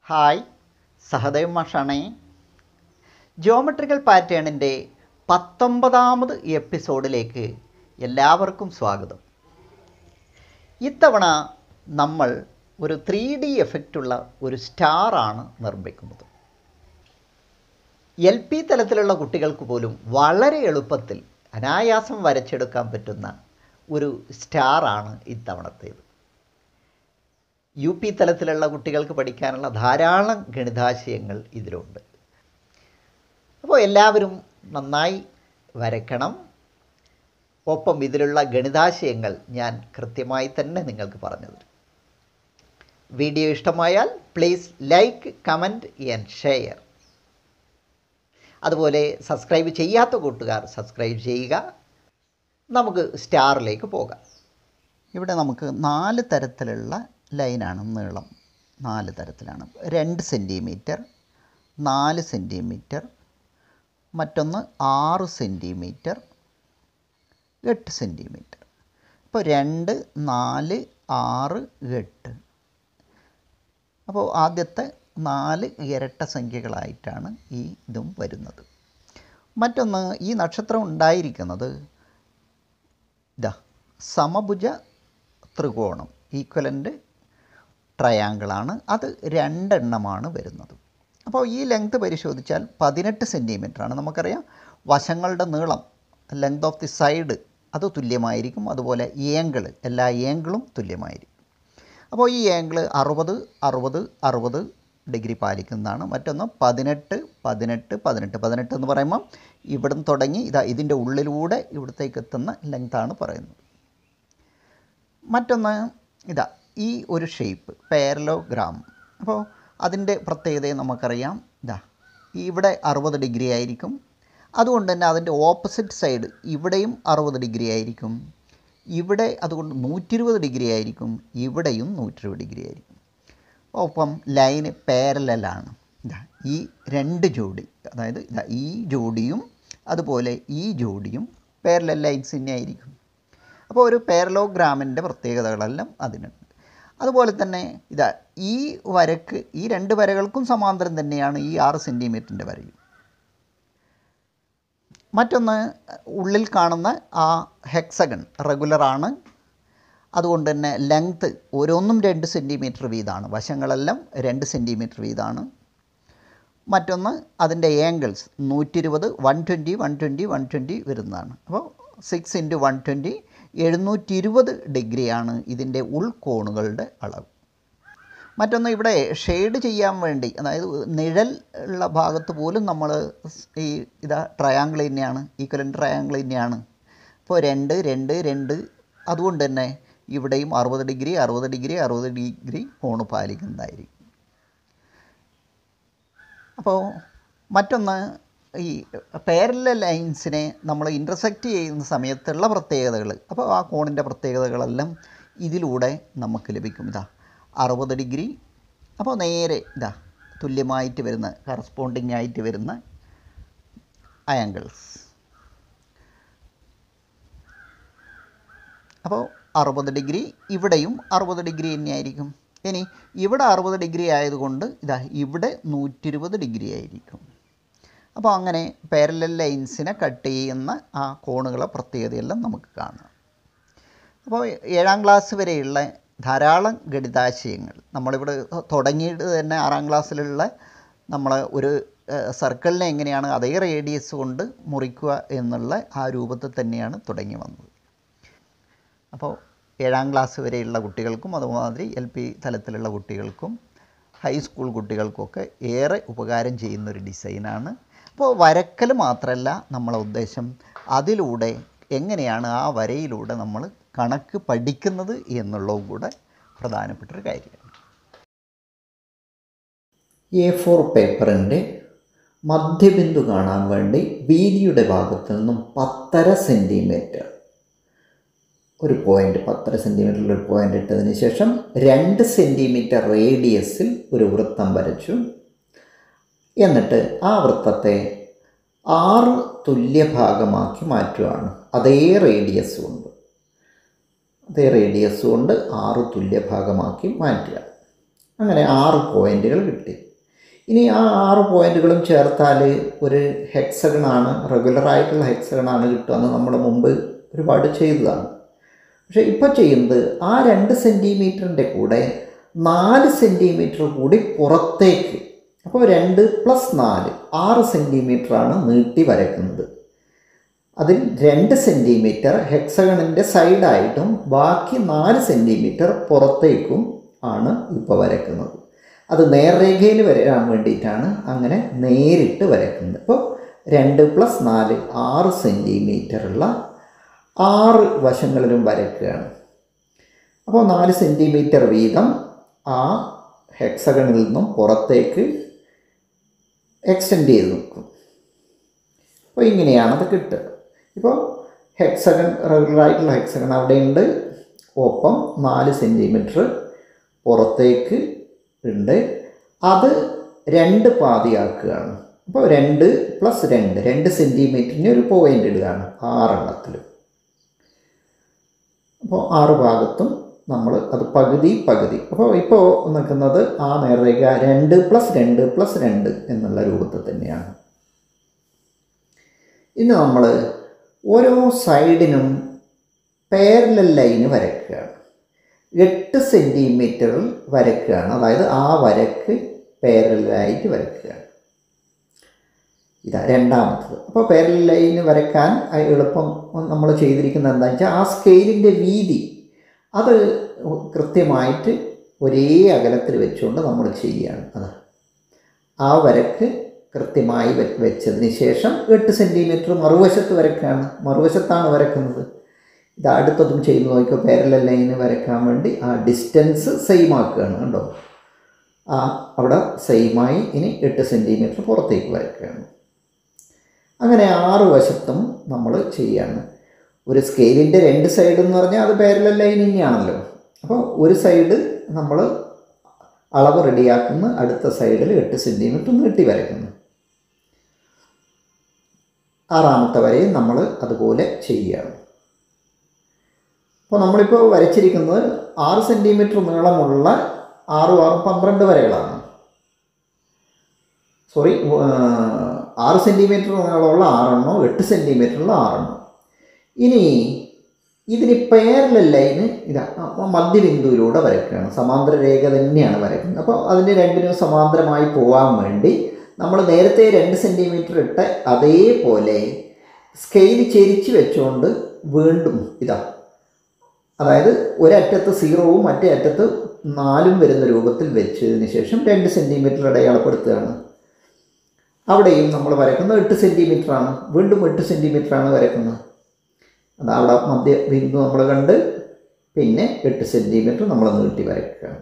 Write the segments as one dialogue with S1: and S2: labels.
S1: hi Sahadev മാഷാണേ geometrical പാറ്റേണിൻ്റെ പത്തൊമ്പതാമത് എപ്പിസോഡിലേക്ക് എല്ലാവർക്കും സ്വാഗതം ഇത്തവണ നമ്മൾ ഒരു ത്രീ ഡി എഫക്റ്റുള്ള ഒരു സ്റ്റാറാണ് നിർമ്മിക്കുന്നത് എൽ പി തലത്തിലുള്ള കുട്ടികൾക്ക് പോലും വളരെ എളുപ്പത്തിൽ അനായാസം വരച്ചെടുക്കാൻ പറ്റുന്ന ഒരു സ്റ്റാറാണ് ഇത്തവണത്തേത് യു പി തലത്തിലുള്ള കുട്ടികൾക്ക് പഠിക്കാനുള്ള ധാരാളം ഗണിതാശയങ്ങൾ ഇതിലുണ്ട് അപ്പോൾ എല്ലാവരും നന്നായി വരയ്ക്കണം ഒപ്പം ഇതിലുള്ള ഗണിതാശയങ്ങൾ ഞാൻ കൃത്യമായി തന്നെ നിങ്ങൾക്ക് പറഞ്ഞു തരും വീഡിയോ ഇഷ്ടമായാൽ please like comment and share അതുപോലെ സബ്സ്ക്രൈബ് ചെയ്യാത്ത കൂട്ടുകാർ സബ്സ്ക്രൈബ് ചെയ്യുക നമുക്ക് സ്റ്റാറിലേക്ക് പോകാം ഇവിടെ നമുക്ക് നാല് തരത്തിലുള്ള ലൈനാണ് നീളം നാല് തരത്തിലാണ് രണ്ട് സെൻറ്റിമീറ്റർ നാല് സെൻറ്റിമീറ്റർ മറ്റൊന്ന് ആറ് സെൻറ്റിമീറ്റർ എട്ട് സെൻറ്റിമീറ്റർ അപ്പോൾ രണ്ട് നാല് ആറ് എട്ട് അപ്പോൾ ആദ്യത്തെ നാല് ഇരട്ട സംഖ്യകളായിട്ടാണ് ഈ ഇതും വരുന്നത് മറ്റൊന്ന് ഈ നക്ഷത്രം ഉണ്ടായിരിക്കുന്നത് ഇതാ സമഭുജ ത്രികോണം ഈക്വലൻ്റ് ട്രയാങ്കിളാണ് അത് രണ്ടെണ്ണമാണ് വരുന്നത് അപ്പോൾ ഈ ലെങ്ത് പരിശോധിച്ചാൽ പതിനെട്ട് ആണ് നമുക്കറിയാം വശങ്ങളുടെ നീളം ലെങ്ത് ഓഫ് ദി സൈഡ് അത് തുല്യമായിരിക്കും അതുപോലെ ഏങ്കിൾ എല്ലാ ഏങ്കിളും തുല്യമായിരിക്കും അപ്പോൾ ഈ ഏങ്കിൾ അറുപത് അറുപത് അറുപത് ഡിഗ്രി പാലിക്കുന്നതാണ് മറ്റൊന്ന് പതിനെട്ട് പതിനെട്ട് പതിനെട്ട് പതിനെട്ട് എന്ന് പറയുമ്പം ഇവിടുന്ന് തുടങ്ങി ഇതാ ഇതിൻ്റെ ഉള്ളിലൂടെ ഇവിടത്തേക്ക് എത്തുന്ന ലെങ്താണ് പറയുന്നത് മറ്റൊന്ന് ഇതാ ഈ ഒരു ഷേപ്പ് പാരലോഗ്രാം അപ്പോൾ അതിൻ്റെ പ്രത്യേകതയെ നമുക്കറിയാം ഇതാ ഇവിടെ അറുപത് ഡിഗ്രി ആയിരിക്കും അതുകൊണ്ട് തന്നെ അതിൻ്റെ ഓപ്പോസിറ്റ് സൈഡ് ഇവിടെയും അറുപത് ഡിഗ്രി ആയിരിക്കും ഇവിടെ അതുകൊണ്ട് നൂറ്റി ഇരുപത് ഡിഗ്രി ആയിരിക്കും ഇവിടെയും നൂറ്റി ഇരുപത് ഡിഗ്രി ആയിരിക്കും ഒപ്പം ലൈന് പാരലാണ് ഇതാ ഈ രണ്ട് ജോഡി അതായത് ഇതാ ഈ ജോഡിയും അതുപോലെ ഈ ജോഡിയും പാരലൽ ലൈൻസ് തന്നെ ആയിരിക്കും അപ്പോൾ ഒരു പാരലോഗ്രാമിൻ്റെ പ്രത്യേകതകളെല്ലാം അതിനുണ്ട് അതുപോലെ തന്നെ ഇതാ ഈ വരക്ക് ഈ രണ്ട് വരകൾക്കും സമാന്തരം തന്നെയാണ് ഈ ആറ് സെൻറ്റിമീറ്ററിൻ്റെ വരയും മറ്റൊന്ന് ഉള്ളിൽ കാണുന്ന ആ ഹെക്സഗൺ റെഗുലറാണ് അതുകൊണ്ട് തന്നെ ലെങ്ത്ത് ഓരോന്നും രണ്ട് സെൻറ്റിമീറ്റർ വീതമാണ് വശങ്ങളെല്ലാം രണ്ട് സെൻറ്റിമീറ്റർ വീതമാണ് മറ്റൊന്ന് അതിൻ്റെ ഏങ്കിൾസ് നൂറ്റി ഇരുപത് one twenty one twenty one twenty വരുന്നതാണ് അപ്പോൾ സിക്സ് ഇൻറ്റു വൺ ട്വൻറ്റി എഴുന്നൂറ്റി ഇരുപത് ഡിഗ്രിയാണ് ഇതിൻ്റെ ഉൾക്കോണുകളുടെ അളവ് മറ്റൊന്ന് ഇവിടെ ഷെയ്ഡ് ചെയ്യാൻ വേണ്ടി അതായത് നിഴൽ ഉള്ള ഭാഗത്ത് പോലും നമ്മൾ ഈ ഇതാ ട്രയാങ്കിൾ തന്നെയാണ് ഈക്വലൻ ട്രയാങ്കിൾ തന്നെയാണ് ഇപ്പോൾ രണ്ട് രണ്ട് രണ്ട് അതുകൊണ്ട് തന്നെ ഇവിടെയും അറുപത് ഡിഗ്രി അറുപത് ഡിഗ്രി അറുപത് ഡിഗ്രി കോണ് പാലിക്കുന്നതായിരിക്കും അപ്പോൾ മറ്റൊന്ന് ഈ പാരല ലൈൻസിനെ നമ്മൾ ഇൻ്റർസെക്റ്റ് ചെയ്യുന്ന സമയത്തുള്ള പ്രത്യേകതകൾ അപ്പോൾ ആ കോണിൻ്റെ പ്രത്യേകതകളെല്ലാം ഇതിലൂടെ നമുക്ക് ലഭിക്കും ഇതാ അറുപത് ഡിഗ്രി അപ്പോൾ നേരെ ഇതാ തുല്യമായിട്ട് വരുന്ന കറസ്പോണ്ടിങ് ആയിട്ട് വരുന്ന ആംഗിൾസ് അപ്പോൾ അറുപത് ഡിഗ്രി ഇവിടെയും അറുപത് ഡിഗ്രി തന്നെയായിരിക്കും ഇനി ഇവിടെ അറുപത് ഡിഗ്രി ആയതുകൊണ്ട് ഇതാ ഇവിടെ നൂറ്റി ഇരുപത് ഡിഗ്രി ആയിരിക്കും അപ്പോൾ അങ്ങനെ പാരലൽ ലൈൻസിനെ കട്ട് ചെയ്യുന്ന ആ കോണുകളെ പ്രത്യേകതയെല്ലാം നമുക്ക് കാണാം അപ്പോൾ ഏഴാം ക്ലാസ് വരെയുള്ള ധാരാളം ഗണിതാശയങ്ങൾ നമ്മളിവിടെ തുടങ്ങിയിട്ട് തന്നെ ആറാം ക്ലാസ്സിലുള്ള നമ്മൾ ഒരു സർക്കിളിനെ എങ്ങനെയാണ് അതേ റേഡിയസ് കൊണ്ട് മുറിക്കുക എന്നുള്ള ആ രൂപത്തിൽ തന്നെയാണ് തുടങ്ങി വന്നത് അപ്പോൾ ഏഴാം ക്ലാസ് വരെയുള്ള കുട്ടികൾക്കും അതുമാതിരി എൽ പി തലത്തിലുള്ള കുട്ടികൾക്കും ഹൈസ്കൂൾ കുട്ടികൾക്കൊക്കെ ഏറെ ഉപകാരം ചെയ്യുന്നൊരു ഡിസൈനാണ് അപ്പോൾ വരക്കൽ മാത്രമല്ല നമ്മളെ ഉദ്ദേശം അതിലൂടെ എങ്ങനെയാണ് ആ വരയിലൂടെ നമ്മൾ കണക്ക് പഠിക്കുന്നത് എന്നുള്ളതും കൂടെ പ്രധാനപ്പെട്ടൊരു കാര്യമാണ് എ ഫോർ പേപ്പറിൻ്റെ മധ്യബിന്ദു കാണാൻ വേണ്ടി വീതിയുടെ ഭാഗത്തു നിന്നും പത്തര സെൻറ്റിമീറ്റർ ഒരു പോയിൻ്റ് പത്തര സെൻറ്റിമീറ്ററിൽ ഒരു പോയിൻ്റ് ഇട്ടതിന് ശേഷം രണ്ട് സെൻറ്റിമീറ്റർ റേഡിയസിൽ ഒരു വൃത്തം വരച്ചു എന്നിട്ട് ആ വൃത്തത്തെ ആറ് തുല്യ ഭാഗമാക്കി മാറ്റുകയാണ് അതേ റേഡിയസ് കൊണ്ട് അതേ റേഡിയസ് കൊണ്ട് ആറ് തുല്യ ഭാഗമാക്കി മാറ്റുക അങ്ങനെ ആറ് പോയിന്റുകൾ കിട്ടി ഇനി ആ ആറ് പോയിന്റുകളും ചേർത്താൽ ഒരു ഹെക്സഗണാണ് റെഗുലറായിട്ടുള്ള ഹെക്സഗണാണ് കിട്ടുകയെന്ന് നമ്മൾ മുമ്പ് ഒരുപാട് ചെയ്തതാണ് പക്ഷേ ഇപ്പോൾ ചെയ്യുന്നത് ആ രണ്ട് സെൻറ്റിമീറ്ററിൻ്റെ കൂടെ നാല് സെൻറ്റിമീറ്റർ കൂടി പുറത്തേക്ക് അപ്പോൾ രണ്ട് പ്ലസ് നാല് ആറ് സെൻറ്റിമീറ്ററാണ് നീട്ടി വരയ്ക്കുന്നത് അതിൽ രണ്ട് സെൻറ്റിമീറ്റർ ഹെക്സഗണിൻ്റെ സൈഡായിട്ടും ബാക്കി നാല് സെൻറ്റിമീറ്റർ പുറത്തേക്കും ആണ് ഇപ്പോൾ വരയ്ക്കുന്നത് അത് നേർരേഖയിൽ വരാൻ വേണ്ടിയിട്ടാണ് അങ്ങനെ നേരിട്ട് വരയ്ക്കുന്നത് അപ്പോൾ രണ്ട് പ്ലസ് നാല് ആറ് സെൻറ്റിമീറ്ററുള്ള ആറ് വശങ്ങളിലും വരയ്ക്കുകയാണ് അപ്പോൾ നാല് സെൻറ്റിമീറ്റർ വീതം ആ ഹെക്സഗണിൽ നിന്നും പുറത്തേക്ക് എക്സ്റ്റെൻഡ് ചെയ്ത് നിൽക്കും അപ്പോൾ ഇങ്ങനെയാണ് അത് കിട്ടുക ഇപ്പോൾ ഹെക്സഗൺ റെഗുലറായിട്ടുള്ള ഹെക്സഗൺ അവിടെയുണ്ട് ഒപ്പം നാല് സെൻറ്റിമീറ്റർ പുറത്തേക്ക് ഉണ്ട് അത് രണ്ട് പാതിയാക്കുകയാണ് അപ്പോൾ രണ്ട് പ്ലസ് രണ്ട് രണ്ട് സെൻറ്റിമീറ്ററിന് ഒരു പോയിൻ്റ് ഇടുകയാണ് ആറെണ്ണത്തിലും അപ്പോൾ ആറ് ഭാഗത്തും നമ്മൾ അത് പകുതി പകുതി അപ്പോൾ ഇപ്പോൾ നിൽക്കുന്നത് ആ നേർരേഖ രണ്ട് പ്ലസ് രണ്ട് പ്ലസ് രണ്ട് എന്നുള്ള രൂപത്തിൽ തന്നെയാണ് ഇന്ന് നമ്മൾ ഓരോ സൈഡിനും പാരലൽ ലൈന് വരയ്ക്കുകയാണ് എട്ട് സെൻറ്റിമീറ്ററിൽ വരയ്ക്കുകയാണ് അതായത് ആ വരക്ക് പാരലായിട്ട് വരയ്ക്കുകയാണ് ഇതാ രണ്ടാമത്തത് അപ്പോൾ പാരലൽ ലൈന് വരയ്ക്കാൻ എളുപ്പം നമ്മൾ ചെയ്തിരിക്കുന്നത് എന്താണെന്ന് വെച്ചാൽ ആ സ്കെയിലിൻ്റെ വീതി അത് കൃത്യമായിട്ട് ഒരേ അകലത്തിൽ വെച്ചുകൊണ്ട് നമ്മൾ ചെയ്യുകയാണ് അത് ആ വരക്ക് കൃത്യമായി വെച്ചതിന് ശേഷം എട്ട് സെൻറ്റിമീറ്റർ മറുവശത്ത് വരയ്ക്കുകയാണ് മറുവശത്താണ് വരക്കുന്നത് ഇത് അടുത്തതും ചെയ്ത് നോക്കിയോ പാരലൽ ലൈന് വരയ്ക്കാൻ വേണ്ടി ആ ഡിസ്റ്റൻസ് സെയിം ആക്കുകയാണ് കണ്ടോ ആ അവിടെ സെയിമായി ഇനി എട്ട് സെൻറ്റിമീറ്റർ പുറത്തേക്ക് വരയ്ക്കുകയാണ് അങ്ങനെ ആറ് വശത്തും നമ്മൾ ചെയ്യാണ് ഒരു സ്കെയിലിൻ്റെ രണ്ട് സൈഡ് എന്ന് പറഞ്ഞാൽ അത് പാരലൽ ലൈൻ തന്നെയാണല്ലോ അപ്പോൾ ഒരു സൈഡ് നമ്മൾ അളവ് റെഡിയാക്കുന്ന അടുത്ത സൈഡിൽ എട്ട് സെൻറ്റിമീറ്റർ നീട്ടി വരയ്ക്കുന്നു ആറാമത്തെ വരെയും നമ്മൾ അതുപോലെ ചെയ്യുകയാണ് അപ്പോൾ നമ്മളിപ്പോൾ വരച്ചിരിക്കുന്നത് ആറ് സെൻറ്റിമീറ്റർ നീളമുള്ള ആറും ആറും പന്ത്രണ്ട് വരകളാണ് സോറി ആറ് സെൻറ്റിമീറ്റർ നീളമുള്ള ആറെണ്ണോ എട്ട് സെൻറ്റിമീറ്ററുള്ള ആറെണ്ണോ ഇനി ഇതിന് പാരലൽ ലൈന് ഇതാ മധ്യബിന്ദുവിലൂടെ വരയ്ക്കുകയാണ് സമാന്തര രേഖ തന്നെയാണ് വരയ്ക്കുന്നത് അപ്പോൾ അതിന് രണ്ടിനും സമാന്തരമായി പോകാൻ വേണ്ടി നമ്മൾ നേരത്തെ രണ്ട് സെൻറ്റിമീറ്റർ ഇട്ട അതേപോലെ സ്കെയിൽ ചെരിച്ച് വെച്ചുകൊണ്ട് വീണ്ടും ഇതാ അതായത് ഒരറ്റത്ത് സീറോവും മറ്റേ അറ്റത്ത് നാലും വരുന്ന രൂപത്തിൽ വെച്ചതിന് ശേഷം രണ്ട് സെൻറ്റിമീറ്റർ അടയാളപ്പെടുത്തുകയാണ് അവിടെയും നമ്മൾ വരക്കുന്നത് എട്ട് സെൻറ്റിമീറ്ററാണ് വീണ്ടും എട്ട് സെൻറ്റിമീറ്ററാണ് വരക്കുന്നത് അത് അവിടെ മധ്യ ബിന്ദു നമ്മൾ കണ്ട് പിന്നെ എട്ട് സെൻറ്റിമീറ്റർ നമ്മൾ നീട്ടി വരയ്ക്കുകയാണ്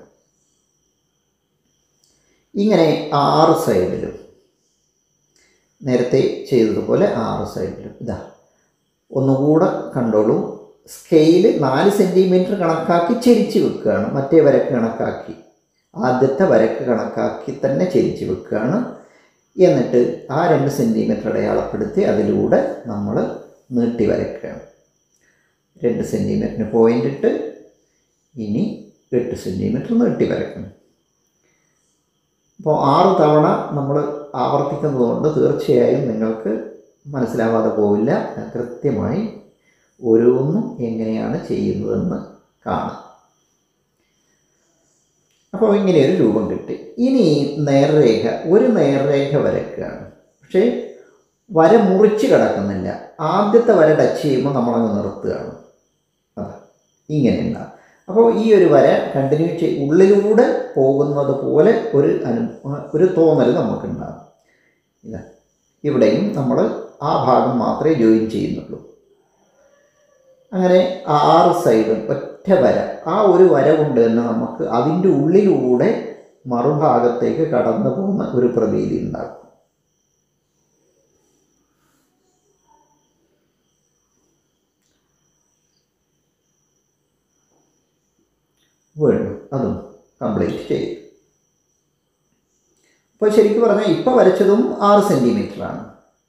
S1: ഇങ്ങനെ ആറ് സൈഡിലും നേരത്തെ ചെയ്തതുപോലെ ആറ് സൈഡിലും ഇതാ ഒന്നുകൂടെ കണ്ടോളൂ സ്കെയില് നാല് സെൻറ്റിമീറ്റർ കണക്കാക്കി ചെരിച്ച് വെക്കുകയാണ് മറ്റേ വരക്ക് കണക്കാക്കി ആദ്യത്തെ വരക്ക് കണക്കാക്കി തന്നെ ചെരിച്ച് വെക്കുകയാണ് എന്നിട്ട് ആ രണ്ട് സെൻറ്റിമീറ്റർ അടയാളപ്പെടുത്തി അതിലൂടെ നമ്മൾ നീട്ടി വരയ്ക്കുകയാണ് രണ്ട് സെൻറ്റിമീറ്ററിന് പോയിൻ്റ് ഇട്ട് ഇനി എട്ട് സെൻറ്റിമീറ്റർ നീട്ടി വരയ്ക്കണം അപ്പോൾ ആറ് തവണ നമ്മൾ ആവർത്തിക്കുന്നത് കൊണ്ട് തീർച്ചയായും നിങ്ങൾക്ക് മനസ്സിലാവാതെ പോവില്ല കൃത്യമായി ഓരോന്നും എങ്ങനെയാണ് ചെയ്യുന്നതെന്ന് കാണാം അപ്പോൾ ഇങ്ങനെ ഒരു രൂപം കിട്ടി ഇനി നേർരേഖ ഒരു നേർരേഖ വരയ്ക്കുകയാണ് പക്ഷേ വര മുറിച്ച് കിടക്കുന്നില്ല ആദ്യത്തെ വര ടച്ച് ചെയ്യുമ്പോൾ നമ്മളങ്ങ് നിർത്തുകയാണ് അതാ ഇങ്ങനെ ഉണ്ടാകും അപ്പോൾ ഈ ഒരു വര കണ്ടിന്യൂ ചെയ് ഉള്ളിലൂടെ പോകുന്നത് പോലെ ഒരു അനു ഒരു തോന്നൽ നമുക്കുണ്ടാകും ഇതാ ഇവിടെയും നമ്മൾ ആ ഭാഗം മാത്രമേ ജോയിൻ ചെയ്യുന്നുള്ളൂ അങ്ങനെ ആറ് സൈഡും ഒറ്റ വര ആ ഒരു വര കൊണ്ട് തന്നെ നമുക്ക് അതിൻ്റെ ഉള്ളിലൂടെ മറുഭാഗത്തേക്ക് കടന്നു പോകുന്ന ഒരു പ്രതീതി ഉണ്ടാകും വീണ്ടും അതും കംപ്ലീറ്റ് ചെയ്തു അപ്പോൾ ശരിക്കും പറഞ്ഞാൽ ഇപ്പോൾ വരച്ചതും ആറ് സെൻറ്റിമീറ്ററാണ്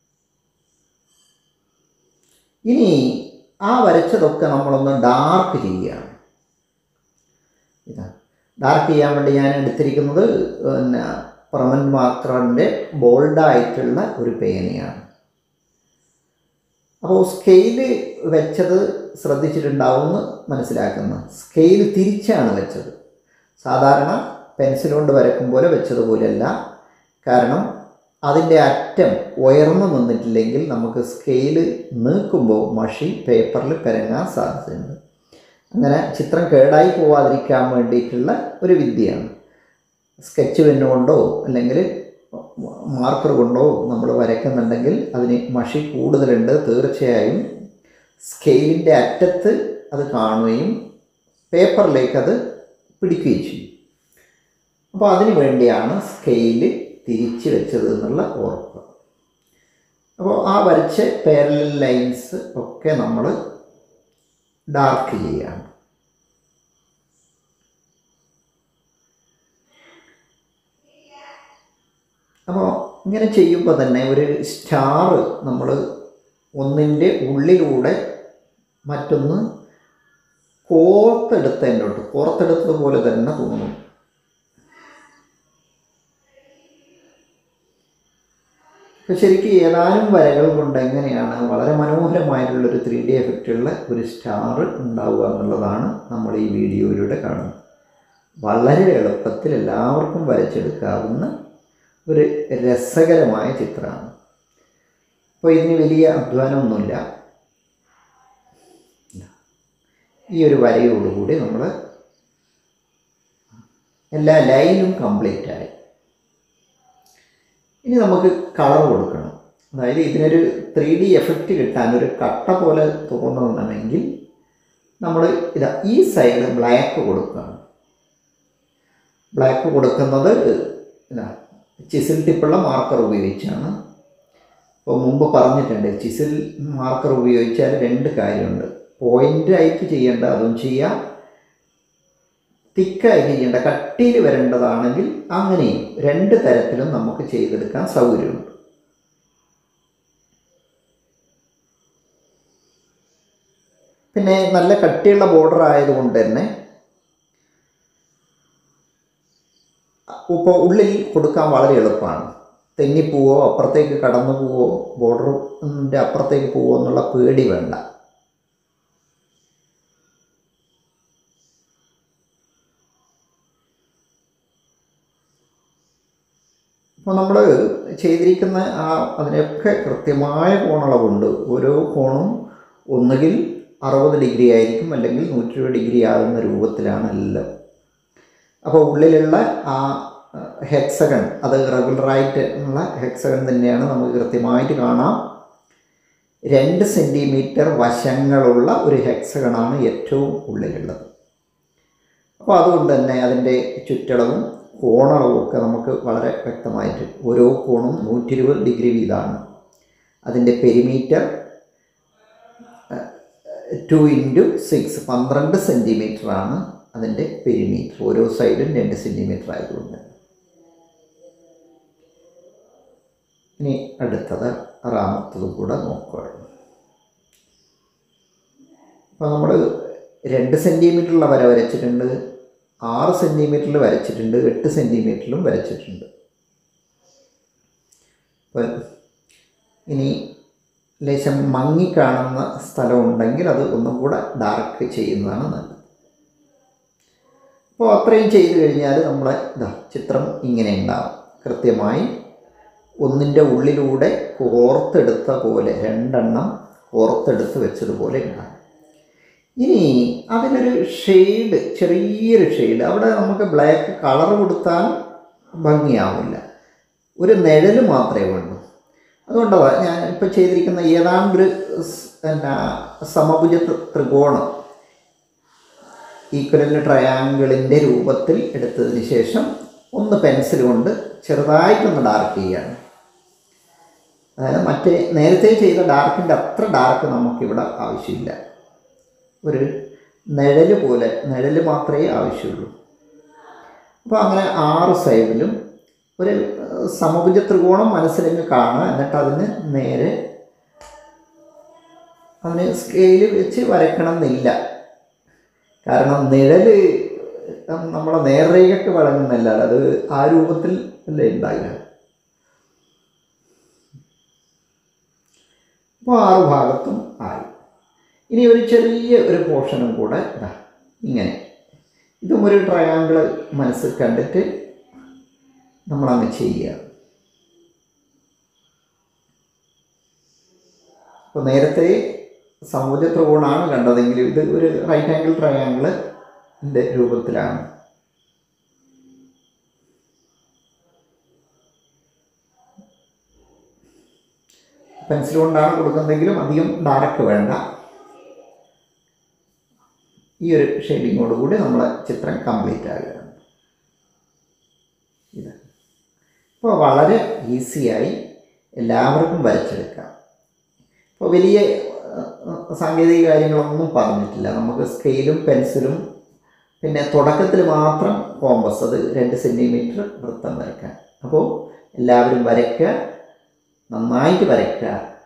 S1: ഇനി ആ വരച്ചതൊക്കെ നമ്മളൊന്ന് ഡാർക്ക് ചെയ്യുകയാണ് ഇതാ ഡാർക്ക് ചെയ്യാൻ വേണ്ടി ഞാൻ എടുത്തിരിക്കുന്നത് പിന്നെ പെർമനൻറ്റ് മാർക്കറിൻ്റെ ബോൾഡായിട്ടുള്ള ഒരു പേനയാണ് അപ്പോൾ സ്കെയില് വെച്ചത് ശ്രദ്ധിച്ചിട്ടുണ്ടാവുമെന്ന് മനസ്സിലാക്കുന്നു സ്കെയിൽ തിരിച്ചാണ് വെച്ചത് സാധാരണ പെൻസിൽ കൊണ്ട് വരക്കും പോലെ വെച്ചതുപോലെയല്ല കാരണം അതിൻ്റെ അറ്റം ഉയർന്നു നിന്നിട്ടില്ലെങ്കിൽ നമുക്ക് സ്കെയിൽ നീക്കുമ്പോൾ മഷി പേപ്പറിൽ പെരങ്ങാൻ സാധ്യതയുണ്ട് അങ്ങനെ ചിത്രം കേടായി പോവാതിരിക്കാൻ വേണ്ടിയിട്ടുള്ള ഒരു വിദ്യയാണ് സ്കെച്ച് പെന്ന് കൊണ്ടോ അല്ലെങ്കിൽ മാർക്കർ കൊണ്ടോ നമ്മൾ വരയ്ക്കുന്നുണ്ടെങ്കിൽ അതിന് മഷി കൂടുതലുണ്ട് തീർച്ചയായും സ്കെയിലിൻ്റെ അറ്റത്ത് അത് കാണുകയും പേപ്പറിലേക്ക് അത് പിടിക്കുകയും ചെയ്യും അപ്പോൾ അതിന് വേണ്ടിയാണ് സ്കെയില് തിരിച്ച് വെച്ചത് എന്നുള്ള ഉറപ്പ് അപ്പോൾ ആ വരച്ച പാരലൽ ലൈൻസ് ഒക്കെ നമ്മൾ ഡാർക്ക് ചെയ്യുകയാണ് അപ്പോൾ ഇങ്ങനെ ചെയ്യുമ്പോൾ തന്നെ ഒരു സ്റ്റാർ നമ്മൾ ഒന്നിൻ്റെ ഉള്ളിലൂടെ മറ്റൊന്ന് കോർത്തെടുത്തതിൻ്റെ കോർത്തെടുത്തതുപോലെ തന്നെ തോന്നും അപ്പോൾ ശരിക്കും ഏതാനും വരകൾ കൊണ്ട് എങ്ങനെയാണ് വളരെ മനോഹരമായിട്ടുള്ളൊരു ത്രീ ഡി എഫക്റ്റുള്ള ഒരു സ്റ്റാർ ഉണ്ടാവുക എന്നുള്ളതാണ് നമ്മൾ ഈ വീഡിയോയിലൂടെ കാണുന്നത് വളരെ എളുപ്പത്തിൽ എല്ലാവർക്കും വരച്ചെടുക്കാവുന്ന ഒരു രസകരമായ ചിത്രമാണ് അപ്പോൾ ഇതിന് വലിയ അധ്വാനമൊന്നുമില്ല ഈ ഒരു വരയോടുകൂടി നമ്മൾ എല്ലാ ലൈനും കംപ്ലീറ്റ് ആയി ഇനി നമുക്ക് കളർ കൊടുക്കണം അതായത് ഇതിനൊരു ത്രീ ഡി എഫക്റ്റ് കിട്ടാൻ ഒരു കട്ട പോലെ തോന്നണമെങ്കിൽ നമ്മൾ ഇതാ ഈ സൈഡ് ബ്ലാക്ക് കൊടുക്കുകയാണ് ബ്ലാക്ക് കൊടുക്കുന്നത് ഇതാ ചിസിൽ ടിപ്പുള്ള മാർക്കർ ഉപയോഗിച്ചാണ് അപ്പോൾ മുമ്പ് പറഞ്ഞിട്ടുണ്ട് ചിസിൽ മാർക്കർ ഉപയോഗിച്ചാൽ രണ്ട് കാര്യമുണ്ട് പോയിൻ്റ് ആയിട്ട് ചെയ്യേണ്ട അതും ചെയ്യാം തിക്കായിട്ട് ചെയ്യേണ്ട കട്ടിയിൽ വരേണ്ടതാണെങ്കിൽ അങ്ങനെയും രണ്ട് തരത്തിലും നമുക്ക് ചെയ്തെടുക്കാൻ സൗകര്യമുണ്ട് പിന്നെ നല്ല കട്ടിയുള്ള ബോർഡർ ആയതുകൊണ്ട് തന്നെ ഇപ്പോൾ ഉള്ളിൽ കൊടുക്കാൻ വളരെ എളുപ്പമാണ് തെന്നിപ്പോവോ അപ്പുറത്തേക്ക് കടന്നു പോവോ ബോർഡറിൻ്റെ അപ്പുറത്തേക്ക് പോവോ എന്നുള്ള പേടി വേണ്ട അപ്പോൾ നമ്മൾ ചെയ്തിരിക്കുന്ന ആ അതിനൊക്കെ കൃത്യമായ കോണളവുണ്ട് ഓരോ കോണും ഒന്നുകിൽ അറുപത് ഡിഗ്രി ആയിരിക്കും അല്ലെങ്കിൽ നൂറ്റി ഇരുപത് ഡിഗ്രി ആകുന്ന രൂപത്തിലാണ് എല്ലാം അപ്പോൾ ഉള്ളിലുള്ള ആ ഹെക്സഗൺ അത് റെഗുലറായിട്ട് ഉള്ള ഹെക്സഗൺ തന്നെയാണ് നമുക്ക് കൃത്യമായിട്ട് കാണാം രണ്ട് സെൻറ്റിമീറ്റർ വശങ്ങളുള്ള ഒരു ഹെക്സഗണാണ് ഏറ്റവും ഉള്ളിലുള്ളത് അപ്പോൾ അതുകൊണ്ട് തന്നെ അതിൻ്റെ ചുറ്റളവും കോണളവും ഒക്കെ നമുക്ക് വളരെ വ്യക്തമായിട്ട് ഓരോ കോണും നൂറ്റി ഇരുപത് ഡിഗ്രി വീതമാണ് അതിൻ്റെ പെരിമീറ്റർ ടു ഇൻറ്റു സിക്സ് പന്ത്രണ്ട് സെൻറ്റിമീറ്ററാണ് അതിൻ്റെ പെരിമീറ്റർ ഓരോ സൈഡും രണ്ട് സെൻറ്റിമീറ്റർ ആയതുകൊണ്ട് ഇനി അടുത്തത് ആറാമത്തതും കൂടെ നോക്കുകയാണ് അപ്പോൾ നമ്മൾ രണ്ട് സെൻറ്റിമീറ്ററുള്ള വര വരച്ചിട്ടുണ്ട് ആറ് സെൻറ്റിമീറ്ററിൽ വരച്ചിട്ടുണ്ട് എട്ട് സെൻറ്റിമീറ്ററിലും വരച്ചിട്ടുണ്ട് അപ്പോൾ ഇനി ലേശം മങ്ങിക്കാണുന്ന സ്ഥലമുണ്ടെങ്കിൽ അത് ഒന്നും കൂടെ ഡാർക്ക് ചെയ്യുന്നതാണ് നല്ലത് അപ്പോൾ അത്രയും ചെയ്ത് കഴിഞ്ഞാൽ നമ്മളെ ഇതാ ചിത്രം ഇങ്ങനെ ഉണ്ടാവും കൃത്യമായി ഒന്നിൻ്റെ ഉള്ളിലൂടെ കോർത്തെടുത്ത പോലെ രണ്ടെണ്ണം കോർത്തെടുത്ത് വെച്ചതുപോലെ ഉണ്ടാകും ഇനി അതിനൊരു ഷെയ്ഡ് ചെറിയൊരു ഷെയ്ഡ് അവിടെ നമുക്ക് ബ്ലാക്ക് കളർ കൊടുത്താൽ ഭംഗിയാവില്ല ഒരു നിഴൽ മാത്രമേ വേണ്ടൂ അതുകൊണ്ടാണ് ഞാൻ ഇപ്പോൾ ചെയ്തിരിക്കുന്ന ഏതാണ്ടൊരു എന്നാ സമഭുജ ത്രികോണം ഈക്വലൽ ട്രയാങ്കിളിൻ്റെ രൂപത്തിൽ എടുത്തതിന് ശേഷം ഒന്ന് പെൻസിൽ കൊണ്ട് ചെറുതായിട്ടൊന്ന് ഡാർക്ക് ചെയ്യാണ് അതായത് മറ്റേ നേരത്തെ ചെയ്ത ഡാർക്കിൻ്റെ അത്ര ഡാർക്ക് നമുക്കിവിടെ ആവശ്യമില്ല ഒരു നിഴൽ പോലെ നിഴൽ മാത്രമേ ആവശ്യമുള്ളൂ അപ്പോൾ അങ്ങനെ ആറ് സൈഡിലും ഒരു സമഭുജ ത്രികോണം മനസ്സിലങ്ങ് കാണുക എന്നിട്ട് അതിന് നേരെ അതിന് സ്കെയിൽ വെച്ച് വരയ്ക്കണം എന്നില്ല കാരണം നിഴൽ നമ്മളെ നേർരേഖയ്ക്ക് വഴങ്ങുന്നല്ല അത് ആ രൂപത്തിൽ അല്ലേ ഉണ്ടാകുക അപ്പോൾ ആറ് ഭാഗത്തും ആയി ഇനി ഒരു ചെറിയ ഒരു പോർഷനും കൂടെ ഇതാ ഇങ്ങനെ ഇതും ഒരു ട്രയാങ്കിൾ മനസ്സിൽ കണ്ടിട്ട് നമ്മളങ്ങ് ചെയ്യുക അപ്പോൾ നേരത്തെ സമൂഹ ത്രികോണാണ് കണ്ടതെങ്കിൽ ഇത് ഒരു റൈറ്റ് ആംഗിൾ ട്രയാങ്കിളിൻ്റെ രൂപത്തിലാണ് പെൻസിൽ കൊണ്ടാണ് കൊടുക്കുന്നതെങ്കിലും അധികം ഡാർക്ക് വേണ്ട ഈ ഒരു ഷെയ്ഡിങ്ങോട് കൂടി നമ്മളെ ചിത്രം കംപ്ലീറ്റ് ആകുകയാണ് ഇത് അപ്പോൾ വളരെ ഈസിയായി എല്ലാവർക്കും വരച്ചെടുക്കാം ഇപ്പോൾ വലിയ അഹ്, സാങ്കേതിക കാര്യങ്ങളൊന്നും പറഞ്ഞിട്ടില്ല നമുക്ക് സ്കെയിലും പെൻസിലും പിന്നെ തുടക്കത്തിൽ മാത്രം കോമ്പസ് അത് രണ്ട് സെൻറ്റിമീറ്റർ വൃത്തം വരയ്ക്കാൻ അപ്പോൾ എല്ലാവരും വരയ്ക്കുക നന്നായിട്ട് വരയ്ക്കുക